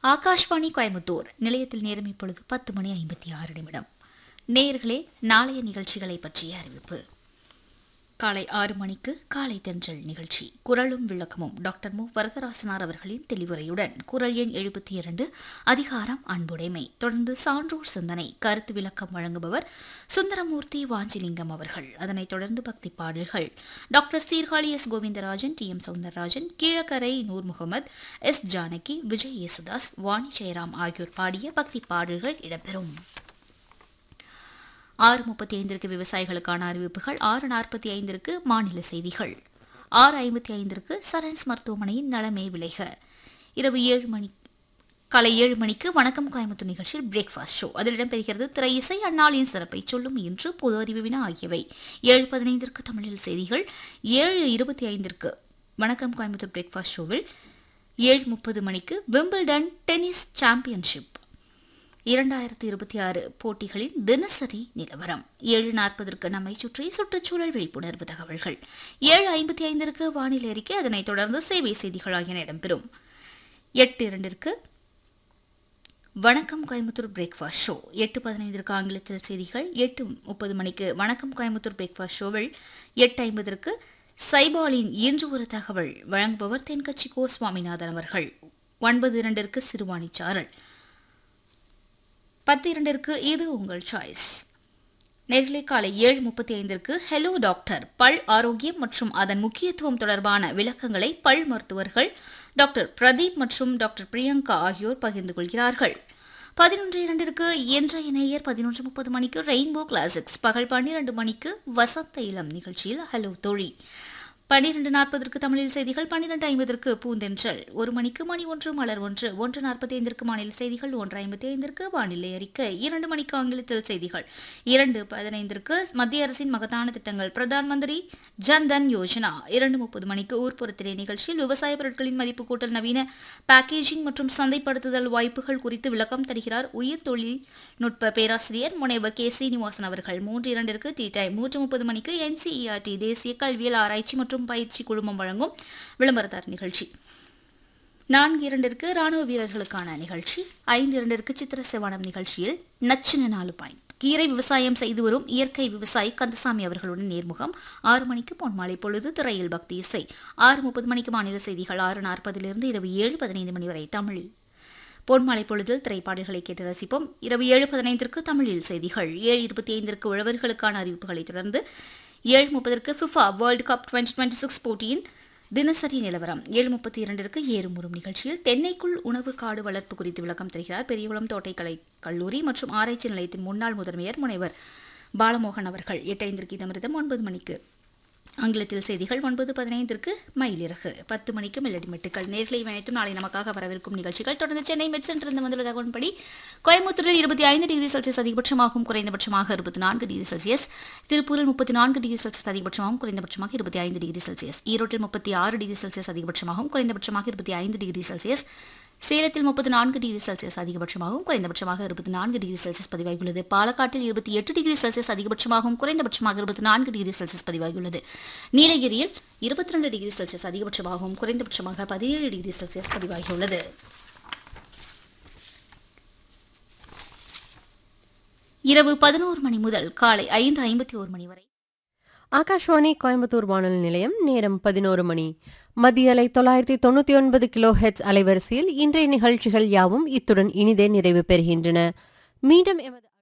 ஆகாஷ்வாணி கோயம்புத்தூர் நிலையத்தில் நேரம் இப்பொழுது பத்து மணி ஐம்பத்தி ஆறு நிமிடம் நேயர்களே நாளைய நிகழ்ச்சிகளை பற்றிய அறிவிப்பு காலை ஆறு மணிக்கு காலை தென்றல் நிகழ்ச்சி குரலும் விளக்கமும் டாக்டர் மு வரதராசனார் அவர்களின் தெளிவுரையுடன் குரல் எண் எழுபத்தி இரண்டு அதிகாரம் அன்புடைமை தொடர்ந்து சான்றோர் சிந்தனை கருத்து விளக்கம் வழங்குபவர் சுந்தரமூர்த்தி வாஞ்சிலிங்கம் அவர்கள் அதனைத் தொடர்ந்து பக்தி பாடல்கள் டாக்டர் சீர்காழி எஸ் கோவிந்தராஜன் டி எம் சவுந்தரராஜன் கீழக்கரை நூர் முகமது எஸ் ஜானகி விஜய் யேசுதாஸ் வாணி ஜெயராம் ஆகியோர் பாடிய பக்தி பாடல்கள் இடம்பெறும் ஆறு முப்பத்தி ஐந்திற்கு விவசாயிகளுக்கான அறிவிப்புகள் ஆறு நாற்பத்தி ஐந்திற்கு மாநில செய்திகள் ஆறு ஐம்பத்தி ஐந்திற்கு சரண்ஸ் மருத்துவமனையின் நலமே விளைக இரவு ஏழு மணி காலை ஏழு மணிக்கு வணக்கம் கோயம்புத்தூர் நிகழ்ச்சியில் பிரேக்ஃபாஸ்ட் ஷோ அதில் இடம்பெறுகிறது திரை இசை அந்நாளின் சிறப்பை சொல்லும் இன்று பொது அறிவு வினா ஆகியவை ஏழு பதினைந்திற்கு தமிழில் செய்திகள் ஏழு இருபத்தி ஐந்திற்கு வணக்கம் கோயம்புத்தூர் பிரேக்ஃபாஸ்ட் ஷோவில் ஏழு முப்பது மணிக்கு விம்பிள்டன் டென்னிஸ் சாம்பியன்ஷிப் இரண்டாயிரத்தி இருபத்தி ஆறு போட்டிகளின் தினசரி நிலவரம் ஏழு நாற்பதற்கு நம்மை சுற்றி சுற்றுச்சூழல் விழிப்புணர்வு தகவல்கள் ஏழு ஐம்பத்தி ஐந்திற்கு வானிலை அறிக்கை அதனைத் தொடர்ந்து சேவை செய்திகள் ஆகியன இடம்பெறும் எட்டு இரண்டிற்கு வணக்கம் கோயம்புத்தூர் பிரேக்ஃபாஸ்ட் ஷோ எட்டு பதினைந்திற்கு ஆங்கிலத்தில் செய்திகள் எட்டு முப்பது மணிக்கு வணக்கம் கோயம்புத்தூர் பிரேக்ஃபாஸ்ட் ஷோவில் எட்டு ஐம்பதற்கு சைபாலின் இன்று ஒரு தகவல் வழங்குபவர் தென்கட்சி கோ சுவாமிநாதன் அவர்கள் ஒன்பது இரண்டிற்கு சிறுவாணி சாரல் பத்து இரண்டிற்கு இது உங்கள் சாய்ஸ் நேர்களை காலை ஏழு முப்பத்தி ஐந்திற்கு ஹலோ டாக்டர் பல் ஆரோக்கியம் மற்றும் அதன் முக்கியத்துவம் தொடர்பான விளக்கங்களை பல் மருத்துவர்கள் டாக்டர் பிரதீப் மற்றும் டாக்டர் பிரியங்கா ஆகியோர் பகிர்ந்து கொள்கிறார்கள் பதினொன்று இரண்டிற்கு இன்றைய நேயர் பதினொன்று முப்பது மணிக்கு ரெயின்போ கிளாசிக்ஸ் பகல் பன்னிரண்டு மணிக்கு வசந்த இளம் நிகழ்ச்சியில் ஹலோ தோழி பன்னிரண்டு நாற்பதற்கு தமிழில் செய்திகள் பன்னிரண்டு ஐம்பதற்கு பூந்தென்றல் ஒரு மணிக்கு மணி ஒன்று மலர் ஒன்று ஒன்று நாற்பத்தி ஐந்திற்கு மாநில செய்திகள் ஒன்று ஐம்பத்தி ஐந்திற்கு வானிலை அறிக்கை இரண்டு மணிக்கு ஆங்கிலத்தில் செய்திகள் இரண்டு பதினைந்திற்கு மத்திய அரசின் மகத்தான திட்டங்கள் பிரதான் மந்திரி ஜன்தன் யோஜனா இரண்டு முப்பது மணிக்கு ஊர்ப்புறத்திலே நிகழ்ச்சியில் விவசாய பொருட்களின் மதிப்பு கூட்டல் நவீன பேக்கேஜிங் மற்றும் சந்தைப்படுத்துதல் வாய்ப்புகள் குறித்து விளக்கம் தருகிறார் உயிர் தொழில்நுட்ப பேராசிரியர் முனைவர் கே ஸ்ரீனிவாசன் அவர்கள் மூன்று இரண்டிற்கு டி டைம் மூன்று முப்பது மணிக்கு என்சிஇஆர்டி தேசிய கல்வியல் ஆராய்ச்சி மற்றும் பயிற்சி குழுமம் வழங்கும் விளம்பரதார் நிகழ்ச்சி நான்கு இரண்டிற்கு ராணுவ வீரர்களுக்கான நிகழ்ச்சி ஐந்து இரண்டிற்கு சித்திர செவானம் நிகழ்ச்சியில் நச்சின நாலு பாயிண்ட் கீரை விவசாயம் செய்து வரும் இயற்கை விவசாயி கந்தசாமி அவர்களுடன் நேர்முகம் ஆறு மணிக்கு பொன்மாலை பொழுது திரையில் பக்தி இசை ஆறு முப்பது மணிக்கு மாநில செய்திகள் ஆறு நாற்பதிலிருந்து இரவு ஏழு பதினைந்து மணி வரை தமிழில் பொன்மாலை பொழுதில் திரைப்பாடல்களை கேட்டு ரசிப்போம் இரவு ஏழு பதினைந்திற்கு தமிழில் செய்திகள் ஏழு இருபத்தி ஐந்திற்கு உழவர்களுக்கான அறிவிப்புகளை தொடர்ந்து ஏழு முப்பதற்கு FIFA World Cup twenty twenty six போட்டியின் தினசரி நிலவரம் ஏழு முப்பத்தி இரண்டிற்கு ஏறுமுறும் நிகழ்ச்சியில் தென்னைக்குள் உணவு காடு வளர்ப்பு குறித்து விளக்கம் தருகிறார் பெரியகுளம் தோட்டைக்கலை கல்லூரி மற்றும் ஆராய்ச்சி நிலையத்தின் முன்னாள் முதன்மையர் முனைவர் பாலமோகன் அவர்கள் எட்டு ஐந்திற்கு இதமிருதம் ஒன்பது மணிக்கு ஆங்கிலத்தில் செய்திகள் ஒன்பது பதினைந்திற்கு மயிலிறகு பத்து மணிக்கு மெல்லடி மெட்டுக்கள் நேர்களை இணைத்தும் நாளை நமக்காக வரவிருக்கும் நிகழ்ச்சிகள் தொடர்ந்து சென்னை மெட் சென்றிருந்து வந்துள்ள தகவல்படி கோயம்புத்தூரில் இருபத்தி ஐந்து டிகிரி செல்சியஸ் அதிகபட்சமாகவும் குறைந்தபட்சமாக இருபத்தி நான்கு டிகிரி செல்சியஸ் திருப்பூரில் முப்பத்தி நான்கு டிகிரி செல்சியஸ் அதிகபட்சமாகவும் குறைந்தபட்சமாக இருபத்தி ஐந்து டிகிரி செல்சியஸ் ஈரோட்டில் முப்பத்தி ஆறு டிகிரி செல்சியஸ் அதிகபட்சமாகவும் குறைந்தபட்சமாக இருபத்தி ஐந்து டிகிரி செல்சியஸ் சேலத்தில் முப்பத்தி நான்கு டிகிரி செல்சியஸ் அதிகபட்சமாகவும் குறைந்தபட்சமாக இருபத்தி நான்கு டிகிரி செல்சியஸ் பதிவாகியுள்ளது பாலக்காட்டில் இருபத்தி எட்டு டிகிரி செல்சியஸ் அதிகபட்சமாகவும் குறைந்தபட்சமாக இருபத்தி நான்கு டிகிரி செல்சியஸ் பதிவாகியுள்ளது நீலகிரியில் இருபத்தி ரெண்டு டிகிரி செல்சியஸ் அதிகபட்சமாகவும் குறைந்தபட்சமாக பதினேழு டிகிரி செல்சியஸ் பதிவாகியுள்ளது இரவு பதினோரு மணி முதல் காலை ஐந்து ஐம்பத்தி ஓரு மணி வரை ஆகாஷ்வாணி கோயம்புத்தூர் வானொலி நிலையம் நேரம் பதினோரு மணி மத்திய அலை தொள்ளாயிரத்தி தொண்ணூத்தி ஒன்பது கிலோ ஹெட்ஸ் அலைவரிசையில் இன்றைய நிகழ்ச்சிகள் யாவும் இத்துடன் இனிதே நிறைவு பெறுகின்றன மீண்டும் எமது